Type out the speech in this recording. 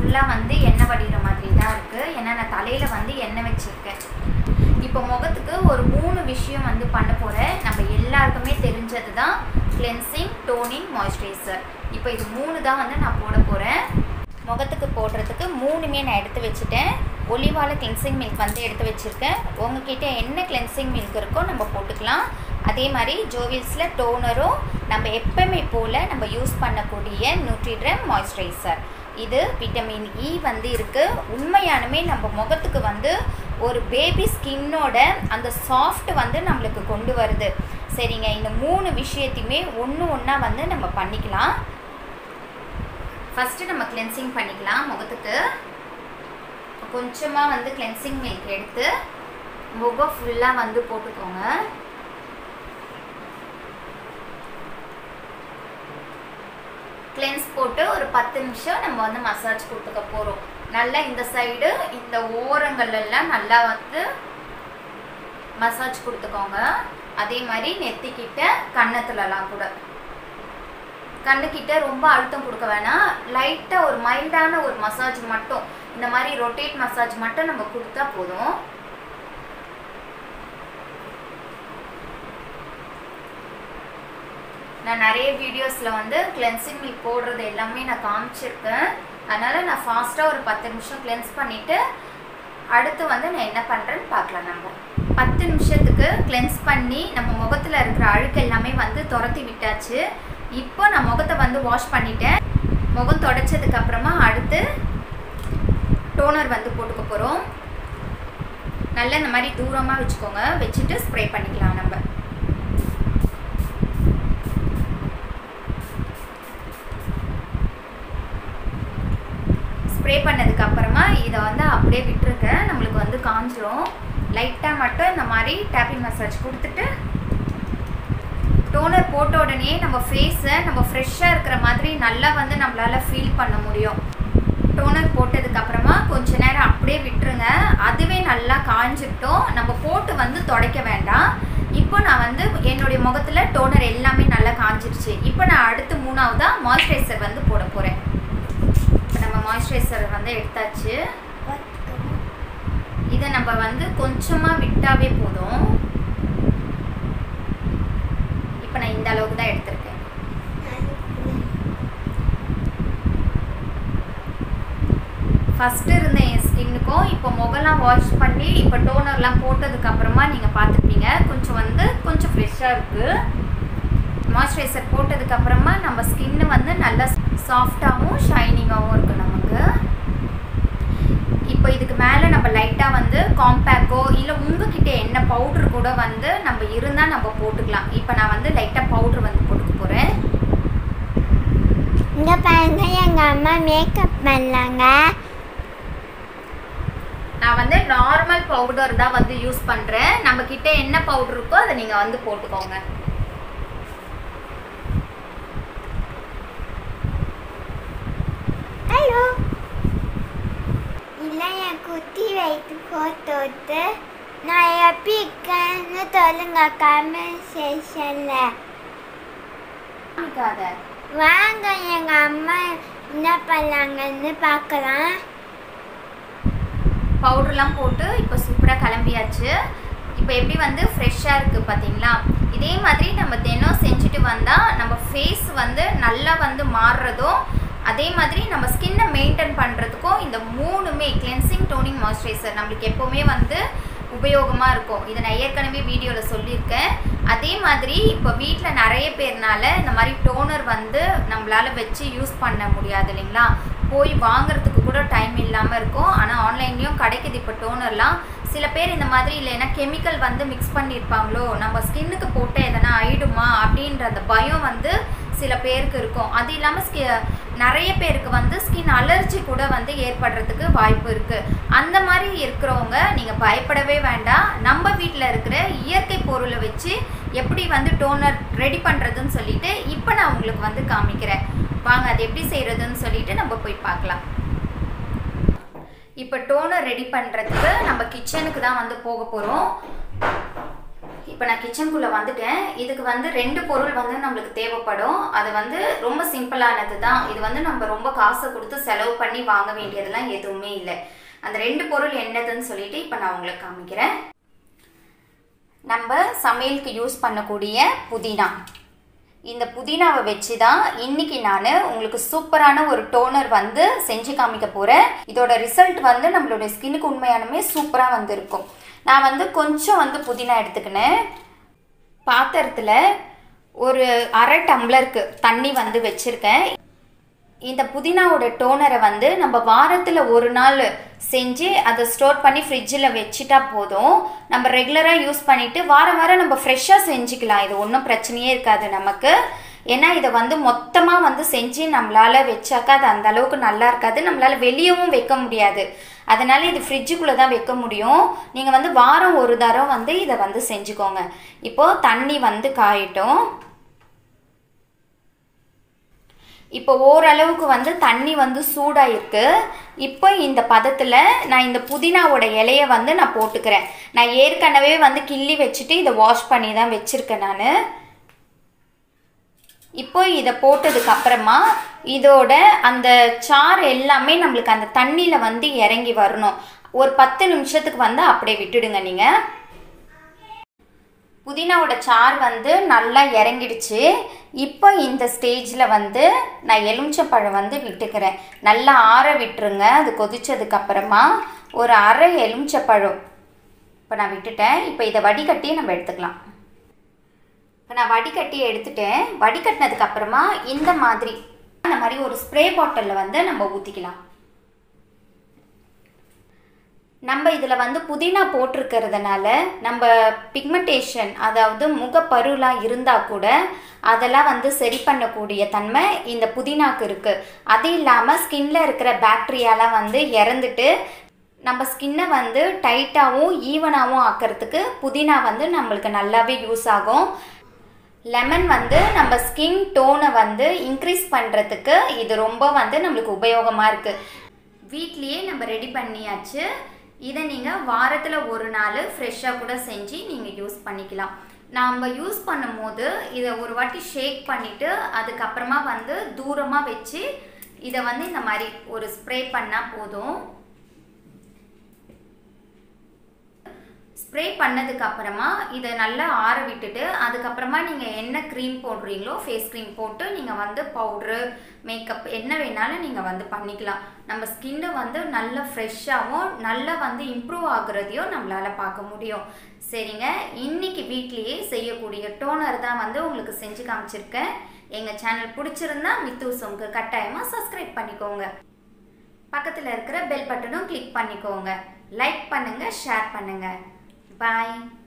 ஃபுல்லாக வந்து எண்ணெய் வடிகிற மாதிரி தான் இருக்குது ஏன்னா நான் தலையில் வந்து எண்ணெய் வச்சுருக்கேன் இப்போ முகத்துக்கு ஒரு மூணு விஷயம் வந்து பண்ண போகிறேன் நம்ம எல்லாருக்குமே தெரிஞ்சது தான் கிளென்சிங் டோனிங் மாய்ஸ்சரைசர் இப்போ இது மூணு தான் வந்து நான் போட போகிறேன் முகத்துக்கு போடுறதுக்கு மூணுமே நான் எடுத்து வச்சுட்டேன் ஒலிவால கிளென்சிங் மில்க் வந்து எடுத்து வச்சுருக்கேன் உங்ககிட்ட என்ன கிளென்சிங் மில்க் இருக்கோ நம்ம போட்டுக்கலாம் அதே மாதிரி ஜோவில்ஸில் டோனரும் நம்ம எப்பவுமே போல் நம்ம யூஸ் பண்ணக்கூடிய நியூட்ரிட்ரம் மாய்ஸ்சரைசர் இது விட்டமின் இ வந்து இருக்குது உண்மையானுமே நம்ம முகத்துக்கு வந்து ஒரு பேபி ஸ்கின்னோட அந்த சாஃப்ட் வந்து நம்மளுக்கு கொண்டு வருது சரிங்க இந்த மூணு விஷயத்தையுமே ஒன்று ஒன்றா வந்து நம்ம பண்ணிக்கலாம் ஃபஸ்ட்டு நம்ம கிளென்சிங் பண்ணிக்கலாம் முகத்துக்கு கொஞ்சமாக வந்து கிளென்சிங் மில்க் எடுத்து முகம் ஃபுல்லாக வந்து போட்டுக்கோங்க கிளென்ஸ் போட்டு ஒரு பத்து நிமிஷம் நம்ம வந்து மசாஜ் கொடுத்துக்க போகிறோம் நல்லா இந்த சைடு இந்த ஓரங்கள் எல்லாம் நல்லா வந்து மசாஜ் கொடுத்துக்கோங்க அதே மாதிரி நெத்திக்கிட்ட கன்னத்துலலாம் கூட கண்ணுக்கிட்ட ரொம்ப அழுத்தம் கொடுக்க வேணாம் லைட்டாக ஒரு மைல்டான ஒரு மசாஜ் மட்டும் இந்த மாதிரி ரொட்டேட் மசாஜ் மட்டும் நம்ம கொடுத்தா போதும் நான் நிறைய வீடியோஸில் வந்து கிளென்சிங் மில்க் போடுறது எல்லாமே நான் காமிச்சிருக்கேன் அதனால் நான் ஃபாஸ்ட்டாக ஒரு பத்து நிமிஷம் கிளென்ஸ் பண்ணிவிட்டு அடுத்து வந்து நான் என்ன பண்ணுறேன்னு பார்க்கலாம் நம்ம பத்து நிமிஷத்துக்கு கிளென்ஸ் பண்ணி நம்ம முகத்தில் இருக்கிற அழுக்கு எல்லாமே வந்து துரத்தி விட்டாச்சு இப்போ நான் முகத்தை வந்து வாஷ் பண்ணிட்டேன் முகம் தொடச்சதுக்கு அப்புறமா அடுத்து டோனர் வந்து போட்டுக்க போகிறோம் நல்லா இந்த மாதிரி தூரமாக வச்சுக்கோங்க வச்சுட்டு ஸ்ப்ரே பண்ணிக்கலாம் நம்ம ஸ்ப்ரே பண்ணதுக்கு அப்புறமா இதை வந்து அப்படியே விட்டுருங்க நம்மளுக்கு வந்து காஞ்சிரும் லைட்டாக மட்டும் இந்த மாதிரி டேப்பிங் மசாஜ் கொடுத்துட்டு டோனர் போட்ட உடனே நம்ம ஃபேஸை நம்ம ஃப்ரெஷ்ஷாக இருக்கிற மாதிரி நல்லா வந்து நம்மளால் ஃபீல் பண்ண முடியும் டோனர் போட்டதுக்கு அப்புறமா கொஞ்ச நேரம் அப்படியே விட்டுருங்க அதுவே நல்லா காஞ்சிட்டோம் நம்ம போட்டு வந்து துடைக்க வேண்டாம் இப்போ நான் வந்து என்னுடைய முகத்தில் டோனர் எல்லாமே நல்லா காஞ்சிருச்சு இப்போ நான் அடுத்து மூணாவதாக மாய்ஸ்சரைசர் வந்து போட போகிறேன் இப்போ நம்ம மாய்ஸ்சரைசர் வந்து எடுத்தாச்சு இதை நம்ம வந்து கொஞ்சமாக விட்டாவே போதும் இப்போ நான் இந்த அளவுக்கு தான் எடுத்திருக்கேன் ஃபஸ்ட்டு இருந்த என் ஸ்கின்னுக்கும் இப்போ முகம்லாம் வாஷ் பண்ணி இப்போ டோனர்லாம் போட்டதுக்கு அப்புறமா நீங்கள் பார்த்துருப்பீங்க கொஞ்சம் வந்து கொஞ்சம் ஃப்ரெஷ்ஷாக இருக்குது மாய்ஸ்சரைசர் போட்டதுக்கு அப்புறமா நம்ம ஸ்கின்னு வந்து நல்லா சாஃப்டாகவும் ஷைனிங்காகவும் இருக்குது நமக்கு இப்போ இதுக்கு மேலே நம்ம லைட்டாக வந்து காம்பேக்கோ இல்லை உங்ககிட்ட என்ன பவுட்ரு கூட வந்து நம்ம இருந்தால் நம்ம போட்டுக்கலாம் இப்போ நான் வந்து லைட்டாக பவுட்ரு வந்து போட்டுக்க போகிறேன் இங்க பாருங்க எங்க அம்மா மேக்கப் பண்ணலாங்க நான் வந்து நார்மல் பவுடர் தான் வந்து யூஸ் பண்ணுறேன் நம்ம கிட்ட என்ன பவுடர் இருக்கோ அதை நீங்கள் வந்து போட்டுக்கோங்க ஹலோ இல்லை என் குட்டி வைத்து போட்டு விட்டு நான் எப்படி இருக்கேன்னு சொல்லுங்க கமெண்ட் செக்ஷனில் காமிக்காத வாங்க எங்க அம்மா என்ன பண்ணாங்கன்னு பார்க்கலாம் பவுடர்லாம் போட்டு இப்போ சூப்பராக கிளம்பியாச்சு இப்போ எப்படி வந்து ஃப்ரெஷ்ஷாக இருக்குது பார்த்தீங்களா இதே மாதிரி நம்ம தினம் செஞ்சுட்டு வந்தால் நம்ம ஃபேஸ் வந்து நல்லா வந்து மாறுறதும் அதே மாதிரி நம்ம ஸ்கின்னை மெயின்டைன் பண்ணுறதுக்கும் இந்த மூணுமே கிளென்சிங் டோனிங் மாய்ஸ்சரைசர் நம்மளுக்கு எப்போவுமே வந்து உபயோகமாக இருக்கும் இதை நான் ஏற்கனவே வீடியோவில் சொல்லியிருக்கேன் அதே மாதிரி இப்போ வீட்டில் நிறைய பேர்னால இந்த மாதிரி டோனர் வந்து நம்மளால் வச்சு யூஸ் பண்ண முடியாது இல்லைங்களா போய் வாங்குறதுக்கு கூட டைம் இல்லாமல் இருக்கும் ஆனால் ஆன்லைன்லேயும் கிடைக்குது இப்போ டோனர்லாம் சில பேர் இந்த மாதிரி இல்லைன்னா கெமிக்கல் வந்து மிக்ஸ் பண்ணியிருப்பாங்களோ நம்ம ஸ்கின்னுக்கு போட்டு எதனா ஆயிடுமா அப்படின்ற அந்த பயம் வந்து சில பேருக்கு இருக்கும் அது இல்லாமல் ஸ்கி நிறைய பேருக்கு வந்து ஸ்கின் அலர்ஜி கூட வந்து ஏற்படுறதுக்கு வாய்ப்பு இருக்குது அந்த மாதிரி இருக்கிறவங்க நீங்கள் பயப்படவே வேண்டாம் நம்ம வீட்டில் இருக்கிற இயற்கை பொருளை வச்சு எப்படி வந்து டோனர் ரெடி பண்ணுறதுன்னு சொல்லிட்டு இப்போ நான் உங்களுக்கு வந்து காமிக்கிறேன் வாங்க அது எப்படி செய்கிறதுன்னு சொல்லிட்டு நம்ம போய் பார்க்கலாம் இப்போ டோனர் ரெடி பண்ணுறதுக்கு நம்ம கிச்சனுக்கு தான் வந்து போக போகிறோம் இப்போ நான் கிச்சனுக்குள்ளே வந்துட்டேன் இதுக்கு வந்து ரெண்டு பொருள் வந்து நம்மளுக்கு தேவைப்படும் அது வந்து ரொம்ப சிம்பிளானது தான் இது வந்து நம்ம ரொம்ப காசை கொடுத்து செலவு பண்ணி வாங்க வேண்டியதெல்லாம் எதுவுமே இல்லை அந்த ரெண்டு பொருள் என்னதுன்னு சொல்லிட்டு இப்போ நான் உங்களுக்கு காமிக்கிறேன் நம்ம சமையலுக்கு யூஸ் பண்ணக்கூடிய புதினா இந்த புதினாவை வச்சு தான் இன்னைக்கு நான் உங்களுக்கு சூப்பரான ஒரு டோனர் வந்து செஞ்சு காமிக்க போகிறேன் இதோட ரிசல்ட் வந்து நம்மளுடைய ஸ்கின்னுக்கு உண்மையானுமே சூப்பராக வந்து இருக்கும் நான் வந்து கொஞ்சம் வந்து புதினா எடுத்துக்கினேன் பாத்திரத்தில் ஒரு அரை டம்ளருக்கு தண்ணி வந்து வச்சுருக்கேன் இந்த புதினாவோட டோனரை வந்து நம்ம வாரத்தில் ஒரு நாள் செஞ்சு அதை ஸ்டோர் பண்ணி ஃப்ரிட்ஜில் வச்சுட்டா போதும் நம்ம ரெகுலராக யூஸ் பண்ணிவிட்டு வாரம் வாரம் நம்ம ஃப்ரெஷ்ஷாக செஞ்சுக்கலாம் இது ஒன்றும் பிரச்சனையே இருக்காது நமக்கு ஏன்னா இதை வந்து மொத்தமாக வந்து செஞ்சு நம்மளால வச்சாக்கா அது அந்த அளவுக்கு நல்லா இருக்காது நம்மளால வெளியவும் வைக்க முடியாது அதனால இது ஃப்ரிட்ஜுக்குள்ளே தான் வைக்க முடியும் நீங்கள் வந்து வாரம் ஒரு தரம் வந்து இதை வந்து செஞ்சுக்கோங்க இப்போது தண்ணி வந்து காயட்டும் இப்போ ஓரளவுக்கு வந்து தண்ணி வந்து சூடாயிருக்கு இப்போ இந்த பதத்தில் நான் இந்த புதினாவோட இலைய வந்து நான் போட்டுக்கிறேன் நான் ஏற்கனவே வந்து கிள்ளி வச்சுட்டு இதை வாஷ் பண்ணி தான் வச்சுருக்கேன் நான் இப்போ இதை போட்டதுக்கு அப்புறமா இதோட அந்த சாறு எல்லாமே நம்மளுக்கு அந்த தண்ணியில் வந்து இறங்கி வரணும் ஒரு பத்து நிமிஷத்துக்கு வந்து அப்படியே விட்டுடுங்க நீங்கள் புதினாவோட சாறு வந்து நல்லா இறங்கிடுச்சு இப்போ இந்த ஸ்டேஜில் வந்து நான் எலுமிச்சப்பழம் வந்து விட்டுக்கிறேன் நல்லா ஆற விட்டுருங்க அது கொதிச்சதுக்கு அப்புறமா ஒரு அரை எலுமிச்சப்பழம் இப்போ நான் விட்டுட்டேன் இப்போ இதை வடிகட்டி நம்ம எடுத்துக்கலாம் இப்போ நான் வடிகட்டி எடுத்துட்டேன் வடிகட்டினதுக்கு அப்புறமா இந்த மாதிரி இந்த மாதிரி ஒரு ஸ்ப்ரே பாட்டிலில் வந்து நம்ம ஊற்றிக்கலாம் நம்ம இதில் வந்து புதினா போட்டிருக்கிறதுனால நம்ம பிக்மெண்டேஷன் அதாவது முகப்பருலாம் இருந்தால் கூட அதெல்லாம் வந்து சரி பண்ணக்கூடிய தன்மை இந்த புதினாக்கு இருக்குது அது இல்லாமல் ஸ்கின்ல இருக்கிற பாக்டீரியாலாம் வந்து இறந்துட்டு நம்ம ஸ்கின்னை வந்து டைட்டாகவும் ஈவனாகவும் ஆக்கிறதுக்கு புதினா வந்து நம்மளுக்கு நல்லாவே யூஸ் ஆகும் லெமன் வந்து நம்ம ஸ்கின் டோனை வந்து இன்க்ரீஸ் பண்ணுறதுக்கு இது ரொம்ப வந்து நம்மளுக்கு உபயோகமாக இருக்குது வீட்லேயே நம்ம ரெடி பண்ணியாச்சு இதை நீங்கள் வாரத்தில் ஒரு நாள் ஃப்ரெஷ்ஷாக கூட செஞ்சு நீங்கள் யூஸ் பண்ணிக்கலாம் நம்ம யூஸ் பண்ணும்போது இதை ஒரு வாட்டி ஷேக் பண்ணிவிட்டு அதுக்கப்புறமா வந்து தூரமாக வச்சு இதை வந்து இந்த மாதிரி ஒரு ஸ்ப்ரே பண்ணால் போதும் ஸ்ப்ரே பண்ணதுக்கு அப்புறமா இதை நல்லா ஆற விட்டுட்டு அதுக்கப்புறமா நீங்கள் என்ன க்ரீம் போடுறீங்களோ ஃபேஸ் க்ரீம் போட்டு நீங்கள் வந்து பவுட்ரு மேக்கப் என்ன வேணாலும் நீங்கள் வந்து பண்ணிக்கலாம் நம்ம ஸ்கின்னை வந்து நல்ல ஃப்ரெஷ்ஷாகவும் நல்லா வந்து இம்ப்ரூவ் ஆகுறதையும் நம்மளால் பார்க்க முடியும் சரிங்க இன்னைக்கு வீட்லேயே செய்யக்கூடிய டோனர் தான் வந்து உங்களுக்கு செஞ்சு காமிச்சிருக்கேன் எங்கள் சேனல் பிடிச்சிருந்தா மித்து சொங்கு கட்டாயமாக சப்ஸ்கிரைப் பண்ணிக்கோங்க பக்கத்தில் இருக்கிற பெல் பட்டனும் கிளிக் பண்ணிக்கோங்க லைக் பண்ணுங்கள் ஷேர் பண்ணுங்கள் Bye.